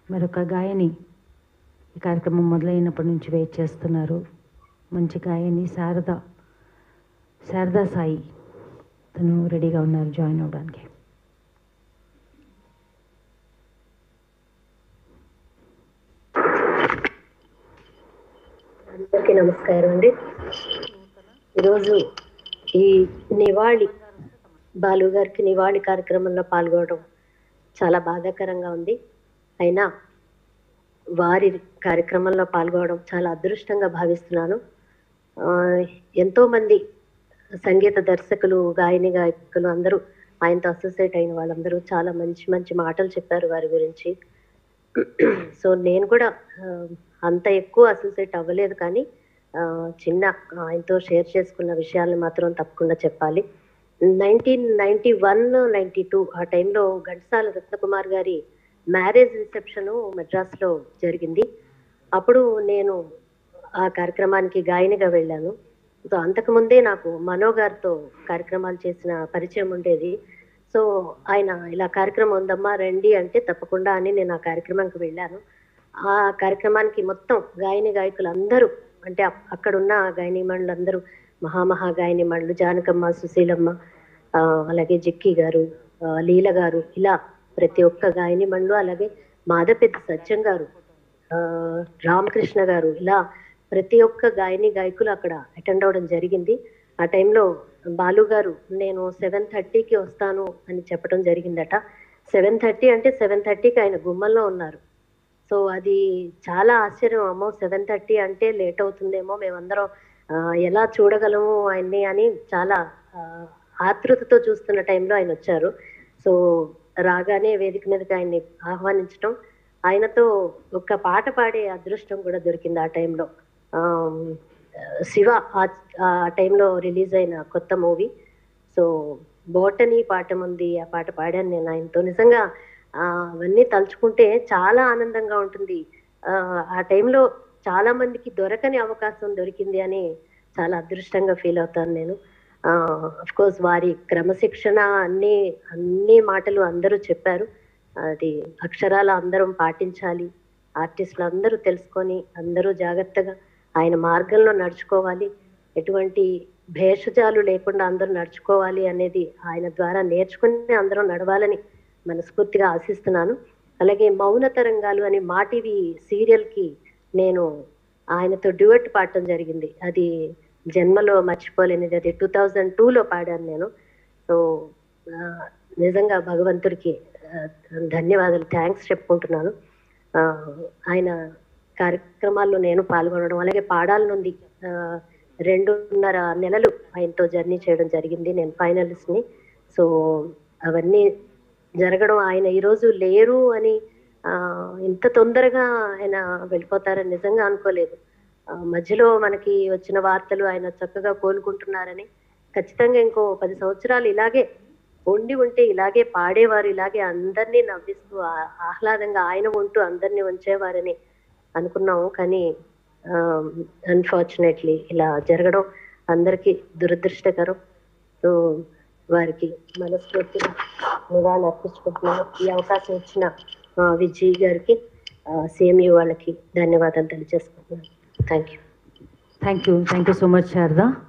మరొక గాయని ఈ కార్యక్రమం మొదలైనప్పటి నుంచి వెయిట్ చేస్తున్నారు మంచి గాయని శారద శారదా సాయి తను రెడీగా ఉన్నారు జాయిన్ అవ్వడానికి అందరికీ నమస్కారం అండి ఈరోజు ఈ నివాళి బాలు గారికి నివాళి కార్యక్రమంలో పాల్గొనడం చాలా బాధాకరంగా ఉంది అయినా వారి కార్యక్రమంలో పాల్గొనడం చాలా అదృష్టంగా భావిస్తున్నాను ఆ, ఎంతో మంది సంగీత దర్శకులు గాయని గాయకులు అందరూ ఆయనతో అసోసియేట్ అయిన వాళ్ళందరూ చాలా మంచి మంచి మాటలు చెప్పారు వారి గురించి సో నేను కూడా ఆ, అంత ఎక్కువ అసోసియేట్ అవ్వలేదు కానీ ఆ, చిన్న ఆయనతో షేర్ చేసుకున్న విషయాలను మాత్రం తప్పకుండా చెప్పాలి nineteen ninety one ninety two ఆ టైంలో ఘంటసాల రత్నకుమార్ గారి మ్యారేజ్ రిసెప్షన్ మద్రాస్లో జరిగింది అప్పుడు నేను ఆ కార్యక్రమానికి గాయనిగా వెళ్ళాను సో అంతకుముందే నాకు మనో గారితో కార్యక్రమాలు చేసిన పరిచయం ఉండేది సో ఆయన ఇలా కార్యక్రమం ఉందమ్మా రండి అంటే తప్పకుండా అని నేను ఆ కార్యక్రమానికి వెళ్ళాను ఆ కార్యక్రమానికి మొత్తం గాయని గాయకులు అందరూ అంటే అప్- అక్కడున్న గాయని మండలు అందరూ మహామహా గాయని మండలు జానకమ్మ సుశీలమ్మ ఆ, అలాగే జిక్కి గారు ఆ, లీల గారు ఇలా ప్రతి ఒక్క గాయని మండలు అలాగే మాధపెద్ది సత్యం గారు ఆ, రామకృష్ణ గారు ఇలా ప్రతి ఒక్క గాయని గాయకులు అక్కడ అటెండ్ అవ్వడం జరిగింది ఆ టైంలో బాలు గారు నేను సెవెన్ థర్టీకి వస్తాను అని చెప్పడం జరిగిందట సెవెన్ థర్టీ అంటే సెవెన్ థర్టీకి ఆయన గుమ్మల్లో ఉన్నారు సో అది చాలా ఆశ్చర్యం అమ్మో సెవెన్ థర్టీ అంటే లేట్ అవుతుందేమో మేమందరం ఆ, ఎలా చూడగలము ఆయన్ని అని చాలా ఆ, ఆతృతతో చూస్తున్న టైంలో ఆయన వచ్చారు సో రాగానే వేదిక మీదకి ఆయన్ని ఆహ్వానించడం ఆయనతో ఒక పాట పాడే అదృష్టం కూడా దొరికింది ఆ టైంలో ఆమ్, శివ ఆ- ఆ టైంలో రిలీజ్ అయిన కొత్త మూవీ సో బోటనీ పాఠం ఉంది ఆ పాట పాడాను నేను ఆయనతో నిజంగా ఆ, అవన్నీ తలుచుకుంటే చాలా ఆనందంగా ఉంటుంది ఆ, ఆ టైంలో చాలా మందికి దొరకని అవకాశం దొరికింది అని చాలా అదృష్టంగా ఫీల్ అవుతాను నేను అఫ్ కోర్స్ వారి క్రమశిక్షణ అన్ని అన్ని మాటలు అందరూ చెప్పారు అది అక్షరాల అందరం పాటించాలి ఆర్టిస్టులు అందరూ తెలుసుకొని అందరూ జాగ్రత్తగా ఆయన మార్గంలో నడుచుకోవాలి ఎటువంటి భేషజాలు లేకుండా అందరూ నడుచుకోవాలి అనేది ఆయన ద్వారా నేర్చుకుని అందరం నడవాలని మనస్ఫూర్తిగా ఆశిస్తున్నాను అలాగే మౌన తరంగాలు అని మా టీవీ సీరియల్ కి నేను ఆయనతో డ్యూయట్ పాడటం జరిగింది అది జన్మలో మర్చిపోలేనిది అది టూ థౌజండ్ టూలో పాడాను నేను సో ఆ, నిజంగా భగవంతుడికి ఆ, ధన్యవాదాలు థ్యాంక్స్ చెప్పుకుంటున్నాను ఆ, ఆయన కార్యక్రమాల్లో నేను పాల్గొనడం అలాగే పాడాలనుంది ఆ, రెండున్నర నెలలు ఆయనతో జర్నీ చేయడం జరిగింది నేను ఫైనలిస్ట్ ని సో అవన్నీ జరగడం ఆయన ఈరోజు లేరు అని ఆ, ఇంత తొందరగా ఆయన వెళ్ళిపోతారని నిజంగా అనుకోలేదు ఆ, మధ్యలో మనకి వచ్చిన వార్తలు ఆయన చక్కగా కోలుకుంటున్నారని ఖచ్చితంగా ఇంకో పది సంవత్సరాలు ఇలాగే ఉండి ఉంటే ఇలాగే పాడేవారు ఇలాగే అందరినీ నవ్విస్తూ ఆ- ఆహ్లాదంగా ఆయన ఉంటూ అందరినీ ఉంచేవారని అనుకున్నాము కానీ అన్ఫార్చునేట్లీ ఇలా జరగడం అందరికీ దురదృష్టకరం సో వారికి మనస్ఫూర్తిగా నివాళులు అర్పించుకుంటున్నాను ఈ అవకాశం ఇచ్చిన ఆ, విజయ్ గారికి సిఎంయు వాళ్ళకి ధన్యవాదాలు తెలియజేసుకుంటున్నాను thank you thank you thank you so much Sharada